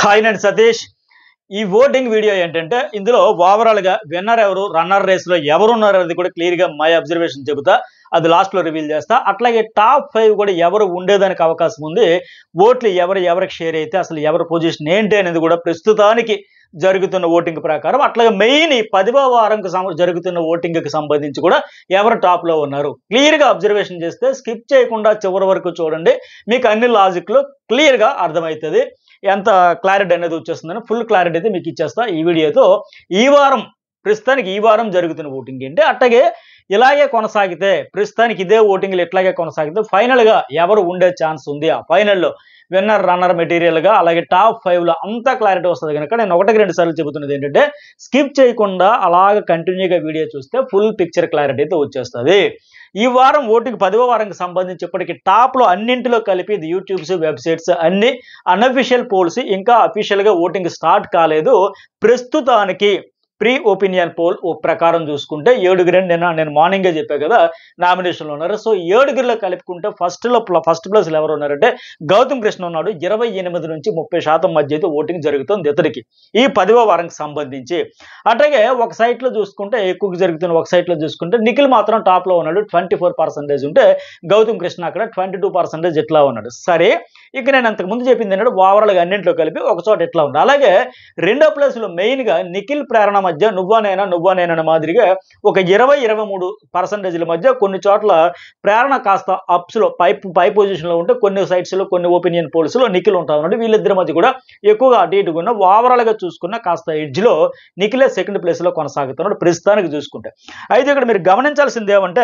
hi నేను సతీష్ ఈ voting video ఏంటంటే ఇందులో ఓవరాల్ గా విన్నర్ ఎవరు రన్నర్ రేస్ లో ఎవరు ఉన్నారు అనేది కూడా క్లియర్ గా మై అబ్జర్వేషన్ చెబుతా అది లాస్ట్ లో రివీల్ చేస్తా అట్లాగే టాప్ ఫైవ్ కూడా ఎవరు ఉండేదానికి అవకాశం ఉంది ఓట్లు ఎవరు ఎవరికి షేర్ అయితే అసలు ఎవరి పొజిషన్ ఏంటి అనేది కూడా ప్రస్తుతానికి జరుగుతున్న ఓటింగ్ ప్రకారం అట్లాగే మెయిన్ ఈ పదివ వారంకి సం- జరుగుతున్న ఓటింగ్ కి సంబంధించి కూడా ఎవరు టాప్ లో ఉన్నారు క్లియర్ గా అబ్జర్వేషన్ చేస్తే స్కిప్ చేయకుండా చివరి వరకు చూడండి మీకు అన్ని లాజిక్ లో క్లియర్ గా అర్థమవుతుంది ఎంత క్లారిటీ అనేది వచ్చేస్తుందని ఫుల్ క్లారిటీ అయితే మీకు ఇచ్చేస్తా ఈ వీడియోతో ఈ వారం ప్రస్తుతానికి ఈ వారం జరుగుతున్న ఓటింగ్ ఏంటి అట్లాగే ఇలాగే కొనసాగితే ప్రస్తుతానికి ఇదే ఓటింగ్లు ఇట్లాగే కొనసాగితే final గా ఎవరు ఉండే ఛాన్స్ ఉంది ఆ ఫైనల్లో విన్నర్ రన్నర్ మెటీరియల్గా అలాగే టాప్ ఫైవ్లో అంతా క్లారిటీ వస్తుంది కనుక నేను ఒకటికి రెండు సార్లు చెబుతున్నది ఏంటంటే స్కిప్ చేయకుండా అలాగ కంటిన్యూగా వీడియో చూస్తే ఫుల్ పిక్చర్ క్లారిటీ అయితే వచ్చేస్తుంది ఈ వారం ఓటింగ్ పదవ వారంకి సంబంధించి ఇప్పటికి టాప్లో అన్నింటిలో కలిపి ఇది యూట్యూబ్స్ వెబ్సైట్స్ అన్ని అన్అఫిషియల్ పోల్స్ ఇంకా అఫీషియల్గా ఓటింగ్ స్టార్ట్ కాలేదు ప్రస్తుతానికి ప్రీ ఒపీనియన్ పోల్ ప్రకారం చూసుకుంటే ఏడుగురు నేను నేను మార్నింగే చెప్పా కదా నామినేషన్లో ఉన్నారు సో ఏడుగురిలో కలుపుకుంటే ఫస్ట్లో ఫస్ట్ ప్లేస్లో ఎవరు ఉన్నారంటే గౌతమ్ కృష్ణ ఉన్నాడు ఇరవై ఎనిమిది నుంచి ముప్పై శాతం మధ్య అయితే ఓటింగ్ జరుగుతుంది ఇతడికి ఈ పదవ వారంకి సంబంధించి అట్లాగే ఒక సైట్లో చూసుకుంటే ఎక్కువ జరుగుతున్న ఒక సైట్లో చూసుకుంటే నిఖిల్ మాత్రం టాప్లో ఉన్నాడు ట్వంటీ ఫోర్ పర్సెంటేజ్ ఉంటే గౌతమ్ కృష్ణ అక్కడ ట్వంటీ టూ పర్సెంటేజ్ ఇట్లా ఉన్నాడు సరే ఇక నేను అంతకు ముందు చెప్పింది ఏంటంటే ఓవరాల్గా అన్నింటిలో కలిపి ఒక చోట ఎట్లా ఉంది అలాగే రెండో ప్లేస్లో మెయిన్గా నిఖిల్ ప్రేరణ మధ్య నువ్వా నేనా నువ్వా నేనా అనే మాదిరిగా ఒక ఇరవై ఇరవై మూడు పర్సెంటేజ్ల మధ్య కొన్ని చోట్ల ప్రేరణ కాస్త అప్స్లో పై పై పొజిషన్లో ఉంటే కొన్ని సైట్స్లో కొన్ని ఒపీనియన్ పోల్స్లో నిఖిల్ ఉంటా ఉన్నాడు వీళ్ళిద్దరి మధ్య కూడా ఎక్కువగా అటు ఇటుగా ఉన్న ఓవరాల్గా చూసుకున్న కాస్త ఎడ్జ్లో నిఖిలే సెకండ్ ప్లేస్లో కొనసాగుతున్నాడు ప్రస్తుతానికి చూసుకుంటే అయితే ఇక్కడ మీరు గమనించాల్సింది ఏమంటే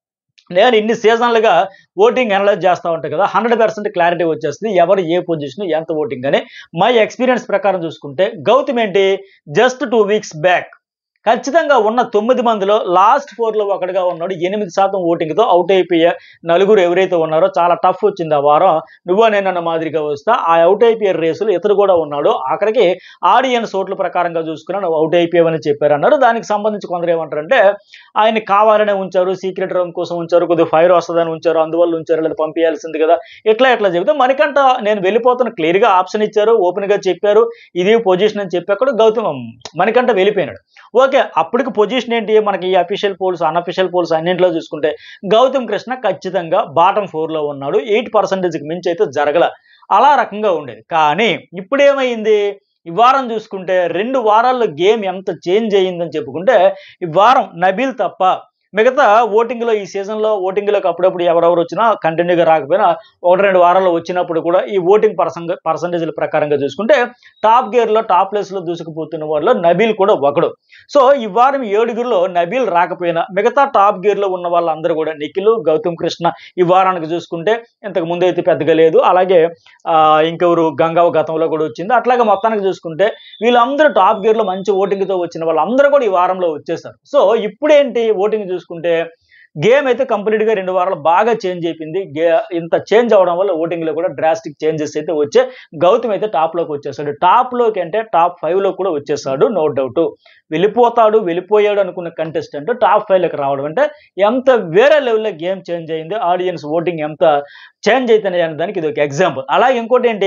నేను ఇన్ని సీజన్లుగా ఓటింగ్ అనలైజ్ చేస్తూ ఉంటాను కదా హండ్రెడ్ పర్సెంట్ క్లారిటీ వచ్చేస్తుంది ఎవరు ఏ పొజిషన్ ఎంత ఓటింగ్ అని మై ఎక్స్పీరియన్స్ ప్రకారం చూసుకుంటే గౌతమ్ ఏంటి జస్ట్ టూ వీక్స్ బ్యాక్ ఖచ్చితంగా ఉన్న తొమ్మిది మందిలో లాస్ట్ ఫోర్లో ఒకటిగా ఉన్నాడు ఎనిమిది శాతం ఓటింగ్తో అవుట్ అయిపోయే నలుగురు ఎవరైతే ఉన్నారో చాలా టఫ్ వచ్చింది ఆ వారం నువ్వో నేనన్న మాదిరిగా వస్తా ఆ అవుట్ అయిపోయే రేసులు ఇతడు కూడా ఉన్నాడు ఆఖరికి ఆడియన్స్ ఓట్ల ప్రకారంగా చూసుకున్నా నువ్వు అవుట్ అయిపోయావని చెప్పారు అన్నారు దానికి సంబంధించి కొందరు ఏమంటారంటే ఆయన కావాలనే ఉంచారు సీక్రెట్ రూమ్ కోసం ఉంచారు కొద్దిగా ఫైర్ వస్తుందని ఉంచారు అందువల్ల ఉంచారు లేదా పంపించాల్సింది కదా ఎట్లా ఎట్లా చెబితే మనకంట నేను వెళ్ళిపోతున్న క్లియర్గా ఆప్షన్ ఇచ్చారు ఓపెన్గా చెప్పారు ఇది పొజిషన్ అని చెప్పి అక్కడ గౌతమ్ మనకంట వెళ్ళిపోయినాడు ఓకే అప్పటికి పొజిషన్ ఏంటి మనకి ఈ అఫీషియల్ పోల్స్ అన్అఫీషియల్ పోల్స్ అన్నింటిలో చూసుకుంటే గౌతమ్ కృష్ణ ఖచ్చితంగా బాటం ఫోర్లో ఉన్నాడు ఎయిట్ పర్సెంటేజ్కి మించి అయితే జరగల అలా రకంగా ఉండేది కానీ ఇప్పుడు ఏమైంది ఈ వారం చూసుకుంటే రెండు వారాల్లో గేమ్ ఎంత చేంజ్ అయ్యిందని చెప్పుకుంటే ఈ వారం నబీల్ తప్ప మిగతా ఓటింగ్లో ఈ సీజన్లో ఓటింగ్లోకి అప్పుడప్పుడు ఎవరెవరు వచ్చినా కంటిన్యూగా రాకపోయినా ఒకటి రెండు వారాల్లో వచ్చినప్పుడు కూడా ఈ ఓటింగ్ పర్సన్ పర్సంటేజ్ల ప్రకారంగా చూసుకుంటే టాప్ గేర్లో టాప్ ప్లేస్లో దూసుకుపోతున్న వాళ్ళలో నబీల్ కూడా ఒకడు సో ఈ వారం ఏడుగురిలో నబీల్ రాకపోయినా మిగతా టాప్ గేర్లో ఉన్న వాళ్ళందరూ కూడా నిఖిల్ గౌతమ్ కృష్ణ ఈ వారానికి చూసుకుంటే ఇంతకు ముందు అయితే పెద్దగా లేదు అలాగే ఆ, ఇంకెవరు గంగావ గతంలో కూడా వచ్చింది అట్లాగే మొత్తానికి చూసుకుంటే వీళ్ళందరూ టాప్ గేర్లో మంచి ఓటింగ్తో వచ్చిన వాళ్ళందరూ కూడా ఈ వారంలో వచ్చేసారు సో ఇప్పుడేంటి ఓటింగ్ చూసుకుంటే గేమ్ అయితే కంప్లీట్గా రెండు వారాలు బాగా చేంజ్ అయిపోయింది గే ఇంత చేంజ్ అవడం వల్ల ఓటింగ్లో కూడా డ్రాస్టిక్ చేంజెస్ అయితే వచ్చే గౌతమ్ అయితే టాప్లోకి వచ్చేసాడు టాప్లోకి అంటే టాప్ ఫైవ్లో కూడా వచ్చేసాడు నో డౌట్ వెళ్ళిపోతాడు వెళ్ళిపోయాడు అనుకున్న కంటెస్టెంట్ టాప్ ఫైవ్లోకి రావడం అంటే ఎంత వేరే లెవెల్లో గేమ్ చేంజ్ అయింది ఆడియన్స్ ఓటింగ్ ఎంత చేంజ్ అవుతున్నాయి అనే దానికి ఇది ఒక ఎగ్జాంపుల్ అలాగే ఇంకోటి ఏంటి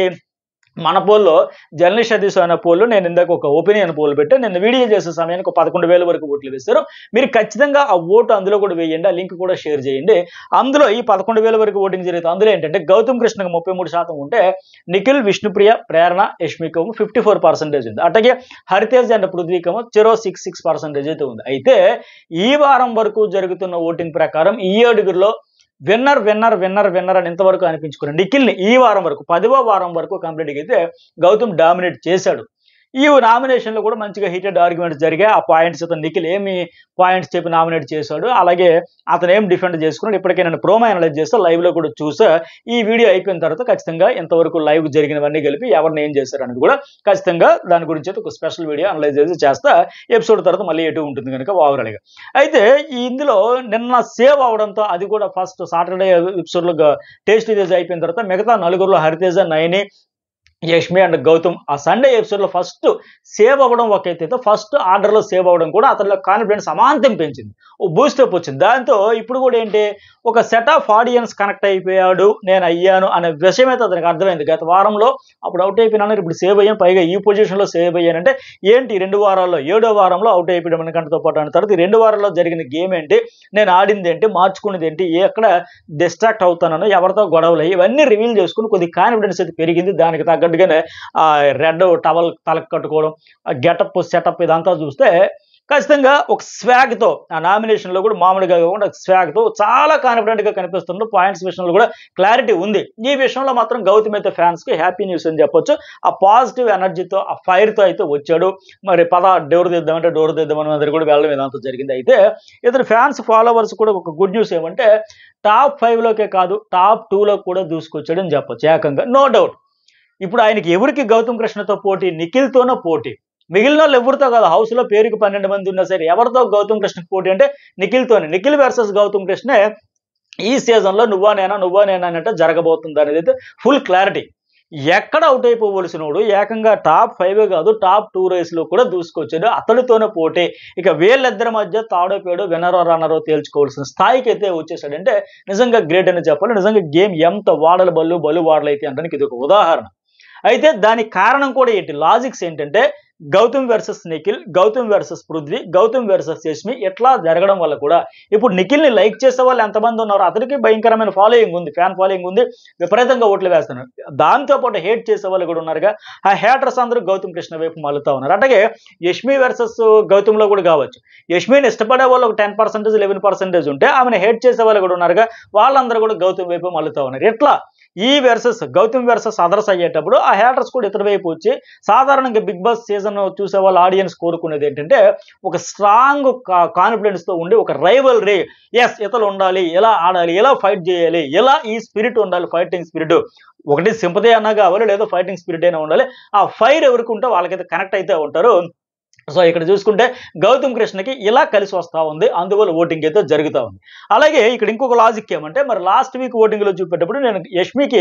మన పోల్లో జర్నలిస్ట్ సతీష్ అనే పోల్లో నేను ఇందాక ఒక ఒపీనియన్ పోల్ పెట్టి నేను వీడియో చేసే సమయానికి ఒక పదకొండు వేల వరకు ఓట్లు వేస్తారు మీరు ఖచ్చితంగా ఆ ఓటు అందులో కూడా వేయండి ఆ లింక్ కూడా షేర్ చేయండి అందులో ఈ పదకొండు వేల వరకు ఓటింగ్ జరుగుతుంది అందులో ఏంటంటే గౌతమ్ కృష్ణకి ముప్పై మూడు శాతం ఉంటే నిఖిల్ విష్ణుప్రియ ప్రేరణ యష్మికము ఫిఫ్టీ ఫోర్ పర్సెంటేజ్ ఉంది అట్లాగే హరితేజ్ అండ్ పృథ్వీకము చెరో సిక్స్ సిక్స్ పర్సెంటేజ్ అయితే ఉంది అయితే ఈ వారం వరకు జరుగుతున్న ఓటింగ్ ప్రకారం ఈ ఏడుగురిలో విన్నర్ విన్నర్ విన్నర్ విన్నర్ అని ఇంతవరకు అనిపించుకున్నాడు నిఖిల్ని ఈ వారం వరకు పదవ వారం వరకు కంప్లీట్గా అయితే గౌతమ్ డామినేట్ చేశాడు ఈ నామినేషన్లో కూడా మంచిగా హీటెడ్ ఆర్గ్యుమెంట్స్ జరిగాయి ఆ పాయింట్స్ అతను నిఖిల్ ఏమి పాయింట్స్ చెప్పి నామినేట్ చేశాడు అలాగే అతను ఏం డిఫెండ్ చేసుకున్నాడు ఇప్పటికే నేను ప్రోమో అనలైజ్ చేస్తే లైవ్లో కూడా చూసా ఈ వీడియో అయిపోయిన తర్వాత ఖచ్చితంగా ఇంతవరకు లైవ్ జరిగినవన్నీ కలిపి ఎవరిని ఏం చేశారు అనేది కూడా ఖచ్చితంగా దాని గురించి అయితే ఒక స్పెషల్ వీడియో అనలైజ్ చేసి చేస్తా ఎపిసోడ్ తర్వాత మళ్ళీ ఎటు ఉంటుంది కనుక ఓవరాల్గా అయితే ఈ ఇందులో నిన్న సేవ్ అవడంతో అది కూడా ఫస్ట్ సాటర్డే ఎపిసోడ్లో టేస్ట్ ఇదేజ్ అయిపోయిన తర్వాత మిగతా నలుగురులో హరితేజ నయని యష్మి అండ్ గౌతమ్ ఆ సండే ఎపిసోడ్లో ఫస్ట్ సేవ్ అవ్వడం ఒక ఎత్తైతే ఫస్ట్ ఆర్డర్లో సేవ్ అవ్వడం కూడా అతనిలో కాన్ఫిడెన్స్ అమాంతం పెంచింది ఓ బూస్టప్ వచ్చింది దాంతో ఇప్పుడు కూడా ఏంటి ఒక సెట్ ఆఫ్ ఆడియన్స్ కనెక్ట్ అయిపోయాడు నేను అయ్యాను అనే విషయం అయితే అతనికి అర్థమైంది గత వారంలో అప్పుడు అవుట్ అయిపోయినాను ఇప్పుడు సేవ్ అయ్యాను పైగా ఈ పొజిషన్లో సేవ్ అయ్యానంటే ఏంటి ఈ రెండు వారాల్లో ఏడో వారంలో అవుట్ అయిపోయడం కంటతో పాటు అన్న తర్వాత ఈ రెండు వారాల్లో జరిగిన గేమ్ ఏంటి నేను ఆడింది ఏంటి మార్చుకున్నది ఏంటి ఎక్కడ డిస్ట్రాక్ట్ అవుతానో ఎవరితో గొడవలు అయ్యి ఇవన్నీ రివీల్ చేసుకుని కొద్ది కాన్ఫిడెన్స్ అయితే పెరిగింది దానికి తగ్గట్టుగానే ఆ రెడ్ టవల్ తలకు కట్టుకోవడం గెటప్ సెటప్ ఇదంతా చూస్తే ఖచ్చితంగా ఒక స్వాగ్తో ఆ నామినేషన్లో కూడా మామూలుగా కాకుండా స్వాగ్తో చాలా కాన్ఫిడెంట్గా కనిపిస్తుంది పాయింట్స్ విషయంలో కూడా క్లారిటీ ఉంది ఈ విషయంలో మాత్రం గౌతమ్ అయితే ఫ్యాన్స్కి హ్యాపీ న్యూస్ అని చెప్పొచ్చు ఆ పాజిటివ్ ఎనర్జీతో ఆ ఫైర్తో అయితే వచ్చాడు మరి పద డోర్ తీద్దామంటే డోర్ తీద్దామని అందరు కూడా వెళ్ళడం ఇదంతా జరిగింది అయితే ఇతను ఫ్యాన్స్ ఫాలోవర్స్ కూడా ఒక గుడ్ న్యూస్ ఏమంటే టాప్ ఫైవ్లోకే కాదు టాప్ టూలో కూడా దూసుకొచ్చాడు అని చెప్పొచ్చు ఏకంగా నో డౌట్ ఇప్పుడు ఆయనకి ఎవరికి గౌతమ్ కృష్ణతో పోటీ నిఖిల్తోనో పోటీ మిగిలిన వాళ్ళు ఎవరితో కాదు హౌస్లో పేరుకి పన్నెండు మంది ఉన్నా సరే ఎవరితో గౌతమ్ కృష్ణకి పోటీ అంటే నిఖిల్తోనే నిఖిల్ వర్సెస్ గౌతమ్ కృష్ణే ఈ సీజన్లో నువ్వా నేనా నువ్వా నేనా అన్నట్టు జరగబోతుంది అనేది అయితే ఫుల్ క్లారిటీ ఎక్కడ అవుట్ అయిపోవలసినోడు ఏకంగా టాప్ ఫైవ్ కాదు టాప్ టూ రేస్లో కూడా దూసుకొచ్చాడు అతడితోనే పోటీ ఇక వీళ్ళిద్దరి మధ్య తాడో పేడో వినరో రన్నరో తేల్చుకోవాల్సిన స్థాయికి అయితే వచ్చేసాడు అంటే నిజంగా గ్రేట్ అని చెప్పాలి నిజంగా గేమ్ ఎంత వాడలు బల్లు బలు వాడలు అయితే అంటే ఇది ఒక ఉదాహరణ అయితే దానికి కారణం కూడా ఏంటి లాజిక్స్ ఏంటంటే Gautam versus Nikhil Gautam versus Prithvi Gautam versus Yashmi ఇట్లా జరగడం వల్ల కూడా ఇప్పుడు నిఖిల్ని లైక్ చేసే వాళ్ళు ఎంతమంది ఉన్నారు అతనికి భయంకరమైన ఫాలోయింగ్ ఉంది ఫ్యాన్ ఫాలోయింగ్ ఉంది విపరీతంగా ఓట్లు వేస్తున్నారు దాంతో పాటు హేట్ చేసే వాళ్ళు కూడా ఉన్నారుగా ఆ హేటర్స్ అందరూ గౌతమ్ కృష్ణ వైపు మళ్ళుతా ఉన్నారు అట్లాగే యష్మి వర్సెస్ గౌతమ్లో కూడా కావచ్చు యష్మిని ఇష్టపడే వాళ్ళు ఒక టెన్ పర్సెంటేజ్ లెవెన్ పర్సెంటేజ్ ఉంటే ఆమెను హేట్ చేసే వాళ్ళు కూడా ఉన్నారుగా వాళ్ళందరూ కూడా గౌతమ్ వైపు మళ్ళుతా ఉన్నారు ఎట్లా ఈ వెర్సెస్ గౌతమ్ వెర్సెస్ అదర్స్ అయ్యేటప్పుడు ఆ హేటర్స్ కూడా ఇతర వైపు వచ్చి సాధారణంగా బిగ్ బాస్ సీజన్ చూసే వాళ్ళ ఆడియన్స్ కోరుకునేది ఏంటంటే ఒక స్ట్రాంగ్ కాన్ఫిడెన్స్తో ఉండి ఒక రైవల్ రే ఎస్ ఇతలు ఉండాలి ఎలా ఆడాలి ఎలా ఫైట్ చేయాలి ఎలా ఈ స్పిరిట్ ఉండాలి ఫైటింగ్ స్పిరిట్ ఒకటి సింపతి అన్నా కావాలి లేదా ఫైటింగ్ స్పిరిట్ అయినా ఉండాలి ఆ ఫైర్ ఎవరికి ఉంటే వాళ్ళకైతే కనెక్ట్ అయితే ఉంటారు సో ఇక్కడ చూసుకుంటే గౌతమ్ కృష్ణకి ఇలా కలిసి వస్తూ ఉంది అందువల్ల ఓటింగ్ అయితే జరుగుతూ ఉంది అలాగే ఇక్కడ ఇంకొక లాజిక్ ఏమంటే మరి లాస్ట్ వీక్ ఓటింగ్లో చూపేటప్పుడు నేను యష్మికి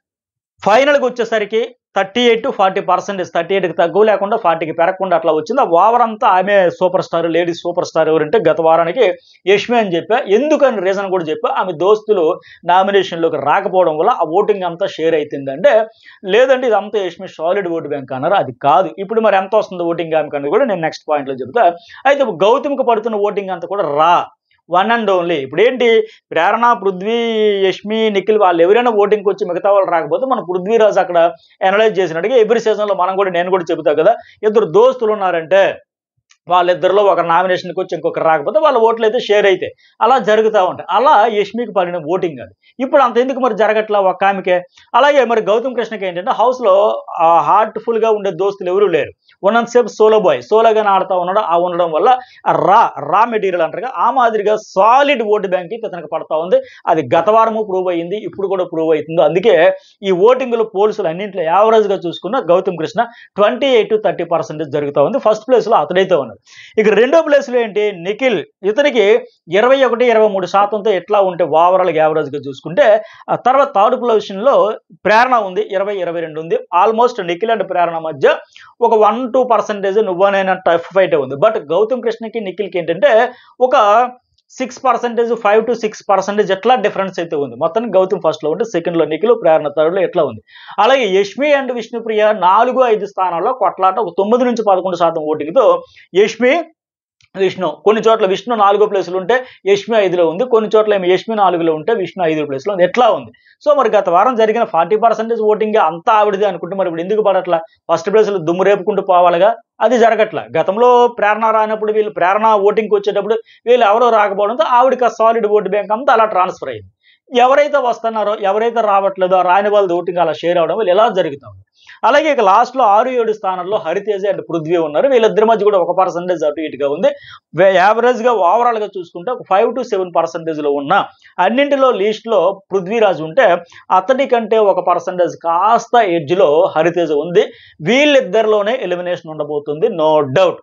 ఫైనల్కి వచ్చేసరికి thirty eight to forty percentage thirty ఎయిట్కి తగ్గు లేకుండా ఫార్టీకి పెరగకుండా అట్లా వచ్చింది ఆ ఓవర్ అంతా ఆమె super star ladies super star ఎవరంటే గత వారానికి యష్మి అని చెప్పా ఎందుకని రీజన్ కూడా చెప్పా ఆమె దోస్తులు నామినేషన్లోకి రాకపోవడం వల్ల ఆ ఓటింగ్ అంతా షేర్ అవుతుంది అంటే లేదంటే ఇదంతా యష్మి సాలిడ్ ఓటు బ్యాంక్ అన్నారు అది కాదు ఇప్పుడు మరి ఎంత వస్తుంది ఓటింగ్ బ్యాంక్ అనేది కూడా నేను నెక్స్ట్ పాయింట్లో చెబుతా అయితే గౌతమ్కి పడుతున్న ఓటింగ్ అంతా కూడా రా వన్ అండ్ ఓన్లీ ఇప్పుడు ఏంటి ప్రేరణ పృథ్వీ యష్మి నిఖిల్ వాళ్ళు ఎవరైనా ఓటింగ్కి వచ్చి మిగతా వాళ్ళు రాకపోతే మన పృథ్వీరాజ్ అక్కడ అనలైజ్ చేసినట్టుగా ఎవ్రీ సీజన్లో మనం కూడా నేను కూడా చెబుతా కదా ఇద్దరు దోస్తులు ఉన్నారంటే వాళ్ళిద్దరిలో ఒక నామినేషన్కి వచ్చి ఇంకొకరు రాకపోతే వాళ్ళ ఓట్లు అయితే షేర్ అయితే అలా జరుగుతూ ఉంటాయి అలా యష్మికి పడిన ఓటింగ్ అది ఇప్పుడు అంత ఎందుకు మరి జరగట్లా ఒక ఆమెకే అలాగే మరి గౌతమ్ కృష్ణకి ఏంటంటే హౌస్లో హార్ట్ఫుల్గా ఉండే దోస్తులు ఎవరూ లేరు ఉన్నంతసేపు సోలో బాయ్ సోలోగానే ఆడుతూ ఉన్నాడు ఆ ఉండడం వల్ల ఆ రా రా మెటీరియల్ అంటారుగా ఆ మాదిరిగా సాలిడ్ ఓటు బ్యాంక్ ఇతనికి పడతా ఉంది అది గత వారము ప్రూవ్ అయ్యింది ఇప్పుడు కూడా ప్రూవ్ అవుతుంది అందుకే ఈ ఓటింగ్లో పోల్సులు అన్నింటిలో యావరేజ్గా చూసుకున్న Gautam Krishna twenty eight to thirty percentage జరుగుతూ ఉంది ఫస్ట్ ప్లేస్లో అతడైతే ఉన్నాడు ఇక రెండో ప్లేస్లో ఏంటి నిఖిల్ ఇతనికి ఇరవై ఒకటి ఇరవై మూడు శాతంతో ఎట్లా ఉంటే ఓవరాల్ యావరేజ్గా చూసుకుంటే ఆ తర్వాత థర్డ్ పొజిషన్లో ప్రేరణ ఉంది ఇరవై ఇరవై రెండు ఉంది ఆల్మోస్ట్ నిఖిల్ అండ్ ప్రేరణ మధ్య ఒక వన్ టూ పర్సెంటేజ్ నువ్వనైనా టఫ్ ఫైట్ ఉంది బట్ గౌతమ్ కృష్ణకి నిఖిల్కి ఏంటంటే ఒక six percentage five to six percentage ఎట్లా డిఫరెన్స్ అయితే ఉంది మొత్తం గౌతమ్ ఫస్ట్లో ఉంటే సెకండ్లో నిఖిల్ ప్రేరణ థర్డ్లో ఎట్లా ఉంది అలాగే యష్మి అండ్ విష్ణుప్రియ నాలుగు ఐదు స్థానాల్లో కొట్లాట ఒక తొమ్మిది నుంచి పదకొండు శాతం ఓటింగ్తో యష్మి విష్ణు కొన్ని చోట్ల విష్ణు నాలుగో ప్లేస్లో ఉంటే యష్మి ఐదులో ఉంది కొన్ని చోట్ల ఏమో యష్మి నాలుగులో ఉంటే విష్ణు ఐదో ప్లేస్లో ఉంది ఎట్లా ఉంది సో మరి గత వారం జరిగిన ఫార్టీ పర్సెంటేజ్ ఓటింగ్ అంతా ఆవిడదే అనుకుంటే మరి ఇప్పుడు ఎందుకు పడట్లా ఫస్ట్ ప్లేస్లో దుమ్ము రేపుకుంటూ పోవాలిగా అది జరగట్లా గతంలో ప్రేరణ రానప్పుడు వీళ్ళు ప్రేరణ ఓటింగ్కి వచ్చేటప్పుడు వీళ్ళు ఎవరో రాకపోవడంతో ఆవిడకి ఆ సాలిడ్ ఓటు బ్యాంక్ అంతా అలా ట్రాన్స్ఫర్ అయింది ఎవరైతే వస్తున్నారో ఎవరైతే రావట్లేదో రాని వాళ్ళ ఓటింగ్ అలా షేర్ అవడం వల్ల ఇలా జరుగుతుంది అలాగే ఇక లాస్ట్లో ఆరు ఏడు స్థానాల్లో హరితేజ అండ్ పృథ్వీ ఉన్నారు వీళ్ళిద్దరి మధ్య కూడా ఒక పర్సెంటేజ్ అటు ఇటుగా ఉంది యావరేజ్గా ఓవరాల్గా చూసుకుంటే ఒక ఫైవ్ టు సెవెన్ పర్సెంటేజ్లో ఉన్న అన్నింటిలో లీస్ట్లో పృథ్వీరాజ్ ఉంటే అతడి కంటే ఒక పర్సెంటేజ్ కాస్త ఎడ్జ్లో హరితేజ ఉంది వీళ్ళిద్దరిలోనే ఎలిమినేషన్ ఉండబోతుంది నో డౌట్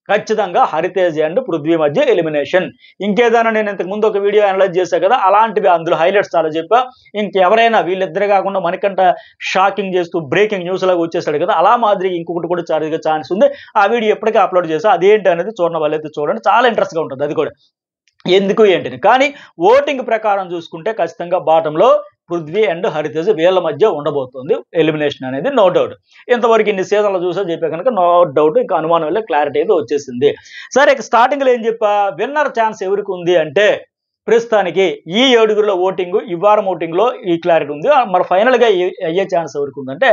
ఖచ్చితంగా హరితేజ్ అండ్ పృథ్వీ మధ్య ఎలిమినేషన్ ఇంకేదైనా నేను ఇంతకు ముందు ఒక వీడియో అనలైజ్ చేశా కదా అలాంటివి అందులో హైలైట్స్ చాలా చెప్పా ఇంకెవరైనా వీళ్ళిద్దరే కాకుండా మనకంట షాకింగ్ చేస్తూ బ్రేకింగ్ న్యూస్ లాగా వచ్చేసాడు కదా అలా మాదిరి ఇంకొకటి కూడా జరిగే ఛాన్స్ ఉంది ఆ వీడియో ఎప్పటికీ అప్లోడ్ చేసా అదేంటి అనేది చూడడం వాళ్ళైతే చూడండి చాలా ఇంట్రెస్ట్గా ఉంటుంది అది కూడా ఎందుకు ఏంటిని కానీ ఓటింగ్ ప్రకారం చూసుకుంటే ఖచ్చితంగా బాటంలో పృథ్వీ అండ్ హరితేజ్ వీళ్ళ మధ్య ఉండబోతుంది ఎలిమినేషన్ అనేది నో డౌట్ ఇంతవరకు ఇన్ని సీజన్లు చూసా చెప్పే కనుక నో డౌట్ ఇంకా అనుమానం వెళ్ళి క్లారిటీ అయితే వచ్చేసింది సరే ఇక స్టార్టింగ్లో ఏం చెప్పా విన్నర్ ఛాన్స్ ఎవరికి ఉంది అంటే ప్రస్తుతానికి ఈ ఏడుగురులో ఓటింగ్ ఈ వారం ఓటింగ్లో ఈ క్లారిటీ ఉంది మరి ఫైనల్గా అయ్యే ఛాన్స్ ఎవరికి ఉందంటే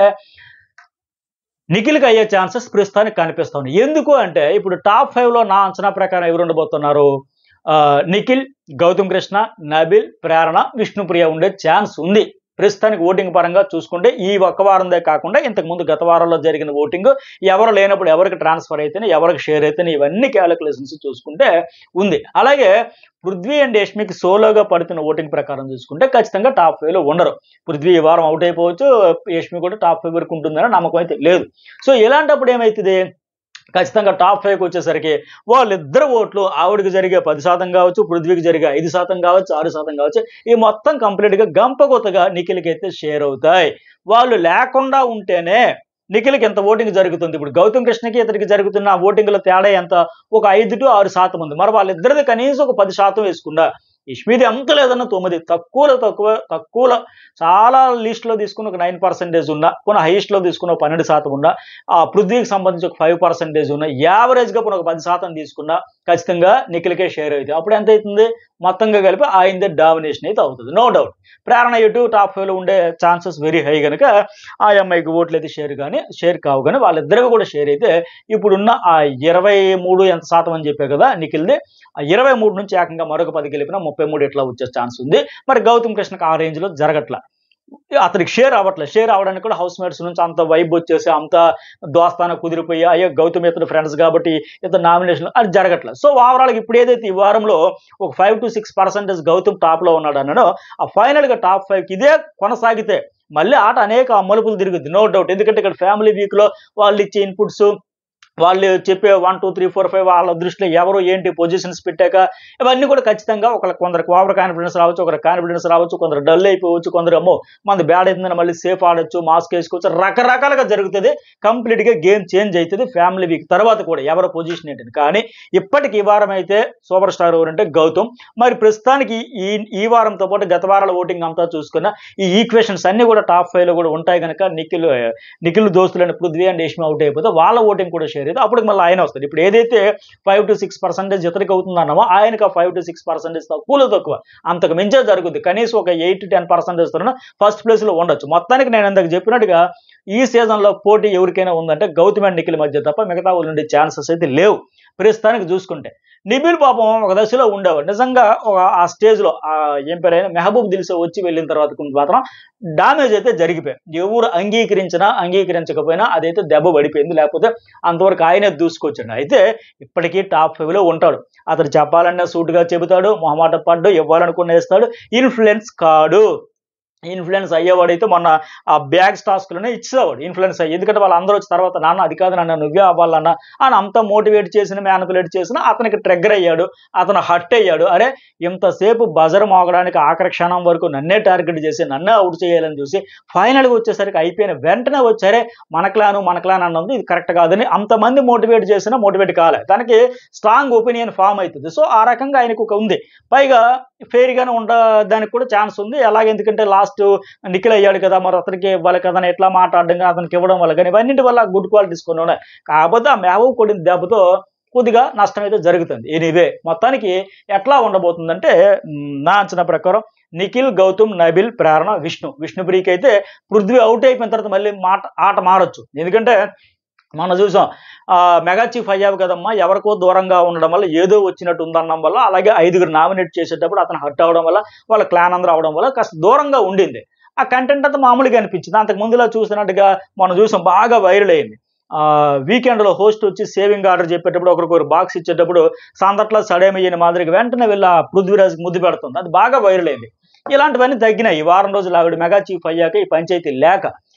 నిఖిల్కి అయ్యే ఛాన్సెస్ ప్రస్తుతానికి కనిపిస్తున్నాయి ఎందుకు అంటే ఇప్పుడు టాప్ ఫైవ్లో నా అంచనా ప్రకారం ఎవరు ఉండబోతున్నారు ఆ, నిఖిల్ గౌతమ్ కృష్ణ నబిల్ ప్రేరణ విష్ణుప్రియ ఉండే ఛాన్స్ ఉంది ప్రస్తుతానికి ఓటింగ్ పరంగా చూసుకుంటే ఈ ఒక్క వారందే కాకుండా ఇంతకు ముందు గత వారంలో జరిగిన ఓటింగ్ ఎవరు లేనప్పుడు ఎవరికి ట్రాన్స్ఫర్ అయితేనే ఎవరికి షేర్ అయితేనే ఇవన్నీ క్యాలిక్యులేషన్స్ చూసుకుంటే ఉంది అలాగే పృథ్వీ అండ్ యష్మికి సోలోగా పడుతున్న ఓటింగ్ ప్రకారం చూసుకుంటే ఖచ్చితంగా టాప్ ఫైవ్లో ఉండరు పృథ్వీ ఈ వారం అవుట్ అయిపోవచ్చు యష్మి కూడా టాప్ ఫైవ్ వరకు ఉంటుందని నమ్మకం అయితే లేదు సో ఇలాంటప్పుడు ఏమవుతుంది ఖచ్చితంగా టాప్ ఫైవ్కి వచ్చేసరికి వాళ్ళిద్దరు ఓట్లు ఆవిడకి జరిగే పది శాతం కావచ్చు పృథ్వీకి జరిగే ఐదు శాతం కావచ్చు ఆరు శాతం కావచ్చు ఈ మొత్తం కంప్లీట్గా గంపగొత్తగా నిఖిల్కి అయితే షేర్ అవుతాయి వాళ్ళు లేకుండా ఉంటేనే నిఖిల్కి ఎంత ఓటింగ్ జరుగుతుంది ఇప్పుడు గౌతమ్ కృష్ణకి ఇతనికి జరుగుతున్న ఓటింగ్ల తేడా ఎంత ఒక ఐదు టు ఆరు శాతం ఉంది మరి వాళ్ళిద్దరిది కనీసం ఒక పది శాతం వేసుకున్నా ఇష్మిది అంత లేదన్న తొమ్మిది తక్కువలో తక్కువ తక్కువలో చాలా లిస్ట్లో తీసుకుని ఒక నైన్ పర్సెంటేజ్ ఉన్నా కొన్ని హైయెస్ట్లో తీసుకున్న ఒక పన్నెండు శాతం ఉన్నా ఆ పృథ్వీకి సంబంధించి ఒక ఫైవ్ పర్సెంటేజ్ ఉన్న యావరేజ్గా కొన్ని ఒక పది శాతం తీసుకున్నా ఖచ్చితంగా నిఖిల్కే షేర్ అవుతుంది అప్పుడు ఎంత అవుతుంది మొత్తంగా కలిపి ఆయనదే డామినేషన్ అయితే అవుతుంది నో డౌట్ ప్రేరణ ఎటు టాప్ ఫైవ్లో ఉండే ఛాన్సెస్ వెరీ హై కనుక ఆ అమ్మాయికి ఓట్లు అయితే షేర్ కానీ షేర్ కావు కానీ వాళ్ళిద్దరివి కూడా షేర్ అయితే ఇప్పుడున్న ఆ ఇరవై మూడు ఎంత శాతం అని చెప్పే కదా నిఖిల్ది ఆ ఇరవై మూడు నుంచి ఏకంగా మరొక పది గెలిపిన ముప్పై మూడు ఇట్లా వచ్చే ఛాన్స్ ఉంది మరి గౌతమ్ కృష్ణకి ఆ రేంజ్లో జరగట్ల అతనికి షేర్ అవ్వట్లేదు షేర్ అవ్వడానికి కూడా హౌస్ మేట్స్ నుంచి అంత వైబ్ వచ్చేసి అంత దోస్తాన కుదిరిపోయి అయ్యో గౌతమ్ ఇతను ఫ్రెండ్స్ కాబట్టి ఇతను నామినేషన్ అది జరగట్లేదు సో ఓవరాల్గా ఇప్పుడు ఏదైతే ఈ వారంలో ఒక five to six percentage Gautam టాప్లో ఉన్నాడు అన్నాడో ఆ ఫైనల్గా టాప్ ఫైవ్కి ఇదే కొనసాగితే మళ్ళీ ఆట అనేక మలుపులు తిరుగుద్ది నో డౌట్ ఎందుకంటే ఇక్కడ ఫ్యామిలీ వీక్లో వాళ్ళు ఇచ్చే ఇన్పుట్స్ వాళ్ళు చెప్పే one two three four five వాళ్ళ దృష్టిలో ఎవరు ఏంటి పొజిషన్స్ పెట్టాక ఇవన్నీ కూడా ఖచ్చితంగా ఒక కొందరికి ఓవర్ కాన్ఫిడెన్స్ రావచ్చు ఒకరికి కాన్ఫిడెన్స్ రావచ్చు కొందరు డల్ అయిపోవచ్చు కొందరు అమ్మో మనది బ్యాడ్ అవుతుందని మళ్ళీ సేఫ్ ఆడొచ్చు మాస్క్ వేసుకోవచ్చు రకరకాలుగా జరుగుతుంది కంప్లీట్గా గేమ్ చేంజ్ అవుతుంది ఫ్యామిలీ వీక్ తర్వాత కూడా ఎవరి పొజిషన్ ఏంటిది కానీ ఇప్పటికి ఈ వారం అయితే సూపర్ స్టార్ ఎవరంటే గౌతమ్ మరి ప్రస్తుతానికి ఈ ఈ వారంతో పాటు గత వారాల ఓటింగ్ అంతా చూసుకున్న ఈ ఈక్వేషన్స్ అన్ని కూడా టాప్ ఫైవ్లో కూడా ఉంటాయి కనుక నిఖిల్ నిఖిల్ దోస్తులైన పృథ్వీ అండ్ యష్మి అవుట్ అయిపోతే వాళ్ళ ఓటింగ్ కూడా షేర్ అయితే అప్పుడు మళ్ళీ ఆయన వస్తుంది ఇప్పుడు ఏదైతే ఫైవ్ టు సిక్స్ పర్సెంటేజ్ ఇతరికి అవుతుందన్నామో ఆయనకి ఆ ఫైవ్ టు సిక్స్ పర్సెంటేజ్ తక్కువలో తక్కువ అంతకు మించే జరుగుద్ది కనీసం ఒక ఎయిట్ టు టెన్ పర్సెంటేజ్ తో ఫస్ట్ ప్లేస్లో ఉండొచ్చు మొత్తానికి నేను ఇందాక చెప్పినట్టుగా ఈ సీజన్లో పోటీ ఎవరికైనా ఉందంటే గౌతమ్ అండ్ నిఖిల్ మధ్య తప్ప మిగతా వాళ్ళు ఉండే ఛాన్సెస్ అయితే లేవు ప్రస్తుతానికి చూసుకుంటే నిబిల్ పాపం ఒక దశలో ఉండేవాడు నిజంగా ఒక ఆ స్టేజ్లో ఆ ఏం పేరైనా మెహబూబ్ దిల్సే వచ్చి వెళ్ళిన తర్వాత కొంచెం మాత్రం డామేజ్ అయితే జరిగిపోయింది ఎవరు అంగీకరించినా అంగీకరించకపోయినా అదైతే దెబ్బ పడిపోయింది లేకపోతే అంతవరకు ఆయనే దూసుకొచ్చాడు అయితే ఇప్పటికీ టాప్ ఫైవ్లో ఉంటాడు అతను చెప్పాలన్నా సూటుగా చెబుతాడు మొహమాట పడ్డు ఇవ్వాలనుకున్న వేస్తాడు ఇన్ఫ్లుయెన్స్ కాడు ఇన్ఫ్లుయెన్స్ అయ్యేవాడైతే మొన్న ఆ బ్యాగ్ టాస్క్లోనే ఇచ్చేవాడు ఇన్ఫ్లుయెన్స్ అయ్యి ఎందుకంటే వాళ్ళు అందరూ వచ్చిన తర్వాత నాన్న అది కాదు నాన్న నువ్వే అవ్వాలన్నా అని అంత మోటివేట్ చేసిన మ్యానిపులేట్ చేసిన అతనికి ట్రిగ్గర్ అయ్యాడు అతను హట్ అయ్యాడు అరే ఇంతసేపు బజర్ మోగడానికి ఆఖరి క్షణం వరకు నన్నే టార్గెట్ చేసి నన్నే అవుట్ చేయాలని చూసి ఫైనల్గా వచ్చేసరికి అయిపోయిన వెంటనే వచ్చారే మన క్లాను మన క్లాన్ అన్నది ఇది కరెక్ట్ కాదని అంతమంది మోటివేట్ చేసినా మోటివేట్ కాలే దానికి స్ట్రాంగ్ ఒపీనియన్ ఫామ్ అవుతుంది సో ఆ రకంగా ఆయనకు ఒక ఉంది పైగా ఫెయిర్గానే ఉండడానికి కూడా ఛాన్స్ ఉంది అలాగే ఎందుకంటే లాస్ట్ నిఖిల్ అయ్యాడు కదా మరి అతనికి ఇవ్వాలి కదా అని ఎట్లా మాట్లాడడం కానీ అతనికి ఇవ్వడం వల్ల కానీ ఇవన్నింటి వల్ల గుడ్ క్వాలిటీస్ కొన్ని ఉన్నాయి కాకపోతే ఆ మేవ కొడిన దెబ్బతో కొద్దిగా నష్టం అయితే జరుగుతుంది ఎనీవే మొత్తానికి ఎట్లా ఉండబోతుందంటే మ్, నా అంచనా ప్రకారం నిఖిల్ గౌతమ్ నబిల్ ప్రేరణ విష్ణు విష్ణుప్రియకి అయితే పృథ్వీ అవుట్ అయిపోయిన తర్వాత మళ్ళీ మాట ఆట మారొచ్చు ఎందుకంటే మనం చూసాం ఆ, మెగా చీఫ్ అయ్యావు కదమ్మా ఎవరికో దూరంగా ఉండడం వల్ల ఏదో వచ్చినట్టు ఉందనడం వల్ల అలాగే ఐదుగురు నామినేట్ చేసేటప్పుడు అతను హట్ అవడం వల్ల వాళ్ళ క్లాన్ అందరూ అవడం వల్ల కాస్త దూరంగా ఉండింది ఆ కంటెంట్ అంతా మామూలుగా అనిపించింది అంతకు ముందులా చూసినట్టుగా మనం చూసాం బాగా వైరల్ అయింది ఆ వీకెండ్లో హోస్ట్ వచ్చి సేవింగ్ ఆర్డర్ చెప్పేటప్పుడు ఒకరికొకరు బాక్స్ ఇచ్చేటప్పుడు సందట్లో సడేమయ్యని మాదిరిగా వెంటనే వెళ్ళి ఆ పృథ్వీరాజ్కి ముద్దు పెడుతుంది అది బాగా వైరల్ అయింది ఇలాంటివన్నీ తగ్గినాయి ఈ వారం రోజులు ఆవిడ మెగా చీఫ్ అయ్యాక ఈ పంచాయతీ లేక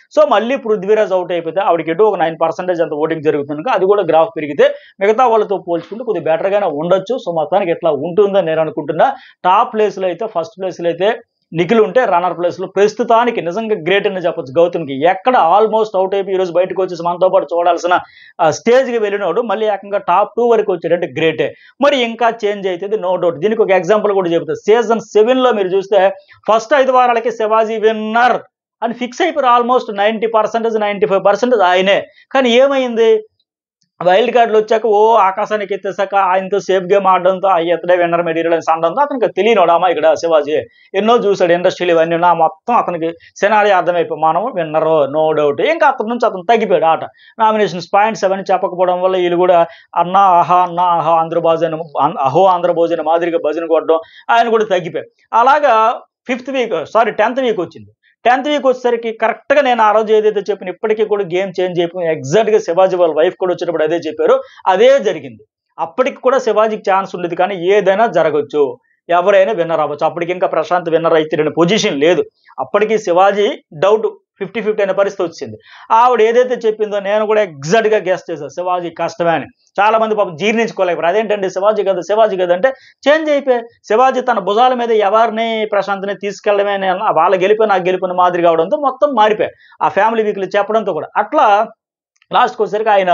సో మళ్ళీ పృథ్వీరాజ్ అవుట్ అయిపోతే ఆవిడకి ఎటు ఒక నైన్ పర్సెంటేజ్ అంత ఓటింగ్ జరుగుతుంది కనుక అది కూడా గ్రాఫ్ పెరిగితే మిగతా వాళ్ళతో పోల్చుకుంటే కొద్దిగా బెటర్గానే ఉండొచ్చు సో మొత్తానికి ఎట్లా ఉంటుందని నేను అనుకుంటున్నా టాప్ ప్లేస్లో అయితే ఫస్ట్ ప్లేస్లో అయితే నిఖిల్ ఉంటే రన్నర్ ప్లేస్లో ప్రస్తుతానికి నిజంగా గ్రేట్ అని చెప్పొచ్చు గౌతమ్కి ఎక్కడ ఆల్మోస్ట్ అవుట్ అయిపోయి ఈరోజు బయటకు వచ్చేసి మనతో పాటు చూడాల్సిన ఆ, స్టేజ్కి వెళ్ళినోడు మళ్ళీ ఏకంగా టాప్ టూ వరకు వచ్చాడంటే గ్రేటే మరి ఇంకా చేంజ్ అవుతుంది నో డౌట్ దీనికి ఒక ఎగ్జాంపుల్ కూడా చెబుతా సీజన్ సెవెన్లో మీరు చూస్తే ఫస్ట్ ఐదు వారాలకి శివాజీ విన్నర్ అని ఫిక్స్ అయిపోయారు almost ninety percentage ninety five percentage ఆయనే కానీ ఏమైంది వైల్డ్ కార్డులు వచ్చాక ఓ ఆకాశానికి ఎత్తేసాక ఆయనతో సేఫ్ గేమ్ ఆడడంతో ఆ ఎత్తడే విన్నర్ మెటీరియల్ అని అనడంతో అతనికి తెలియనోడు అమ్మా ఇక్కడ శివాజీ ఎన్నో చూశాడు ఇండస్ట్రీలు ఇవన్నీ నా మొత్తం అతనికి సినారీ అర్థమైపోయి మనం విన్నర్ నో డౌట్ ఇంకా అతని నుంచి అతను తగ్గిపోయాడు ఆట నామినేషన్స్ పాయింట్స్ అవన్నీ చెప్పకపోవడం వల్ల వీళ్ళు కూడా అన్న ఆహా అన్న ఆహా ఆంధ్ర భోజనం అహో ఆంధ్ర భోజనం మాదిరిగా భజన కొట్టడం ఆయన కూడా తగ్గిపోయాడు అలాగా fifth week sorry tenth week వచ్చింది టెన్త్ వీక్ వచ్చేసరికి కరెక్ట్గా నేను ఆ రోజు ఏదైతే చెప్పిన ఇప్పటికీ కూడా గేమ్ చేంజ్ అయిపోయి ఎగ్జాక్ట్గా శివాజీ వాళ్ళ వైఫ్ కూడా వచ్చినప్పుడు అదే చెప్పారు అదే జరిగింది అప్పటికి కూడా శివాజీకి ఛాన్స్ ఉండేది కానీ ఏదైనా జరగచ్చు ఎవరైనా విన్నర్ అవ్వచ్చు అప్పటికి ఇంకా ప్రశాంత్ విన్నర్ అయితే పొజిషన్ లేదు అప్పటికి శివాజీ డౌట్ ఫిఫ్టీ ఫిఫ్టీ అనే పరిస్థితి వచ్చింది ఆవిడ ఏదైతే చెప్పిందో నేను కూడా ఎగ్జాక్ట్గా గెస్ట్ చేశాను శివాజీ కష్టమే అని చాలా మంది పాపం జీర్ణించుకోలేకపోయారు అదేంటండి శివాజీ కదా శివాజీ కదా అంటే చేంజ్ అయిపోయి శివాజీ తన భుజాల మీద ఎవరిని ప్రశాంత్ని తీసుకెళ్ళడమే అని అన్న- వాళ్ళ గెలిపి నాకు గెలిపిన మాదిరి కావడంతో మొత్తం మారిపోయాయి ఆ ఫ్యామిలీ వీక్లు చెప్పడంతో కూడా అట్లా లాస్ట్కి వచ్చేసరికి ఆయన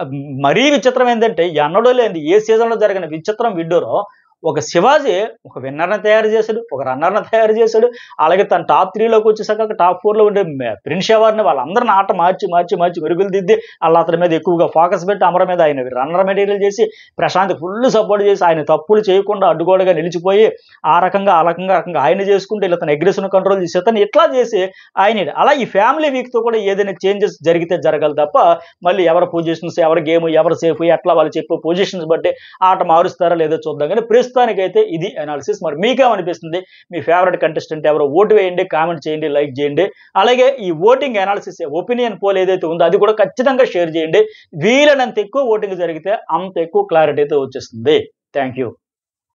మరీ విచిత్రం ఏంటంటే ఎన్నడూ లేని ఏ సీజన్లో జరిగిన విచిత్రం విడ్డోరో ఒక శివాజీ ఒక విన్నర్ని తయారు చేశాడు ఒక రన్నర్ని తయారు చేశాడు అలాగే తన టాప్ త్రీలోకి వచ్చేసాక టాప్ ఫోర్లో ఉండే మ- ప్రిన్స్ ఎవరిని వాళ్ళందరిని ఆట మార్చి మార్చి మార్చి మెరుగులు దిద్ది అలా అతని మీద ఎక్కువగా ఫోకస్ పెట్టి అమర మీద ఆయన రన్నర్ మెటీరియల్ చేసి ప్రశాంత్ ఫుల్ సపోర్ట్ చేసి ఆయన తప్పులు చేయకుండా అడ్డుగోడగా నిలిచిపోయి ఆ రకంగా ఆ రకంగా ఆ రకంగా ఆయన చేసుకుంటే ఇలా తన అగ్రెషన్ కంట్రోల్ చేసి అతను ఇట్లా చేసి ఆయన అలా ఈ ఫ్యామిలీ వీక్తో కూడా ఏదైనా చేంజెస్ జరిగితే జరగాలి తప్ప మళ్ళీ ఎవరి పొజిషన్స్ ఎవరి గేమ్ ఎవరు సేఫ్ ఎట్లా వాళ్ళు చెప్పే పొజిషన్స్ బట్టి ఆట మారుస్తారా లేదో చూద్దాం కానీ ప్రస్తుతానికైతే ఇది అనాలిసిస్ మరి మీకేమనిపిస్తుంది మీ ఫేవరెట్ కంటెస్టెంట్ ఎవరో ఓటు వేయండి కామెంట్ చేయండి లైక్ చేయండి అలాగే ఈ ఓటింగ్ అనాలిసిస్ ఒపీనియన్ పోల్ ఏదైతే ఉందో అది కూడా ఖచ్చితంగా షేర్ చేయండి వీలైనంత ఎక్కువ ఓటింగ్ జరిగితే అంత ఎక్కువ క్లారిటీ అయితే వచ్చేస్తుంది థ్యాంక్ యూ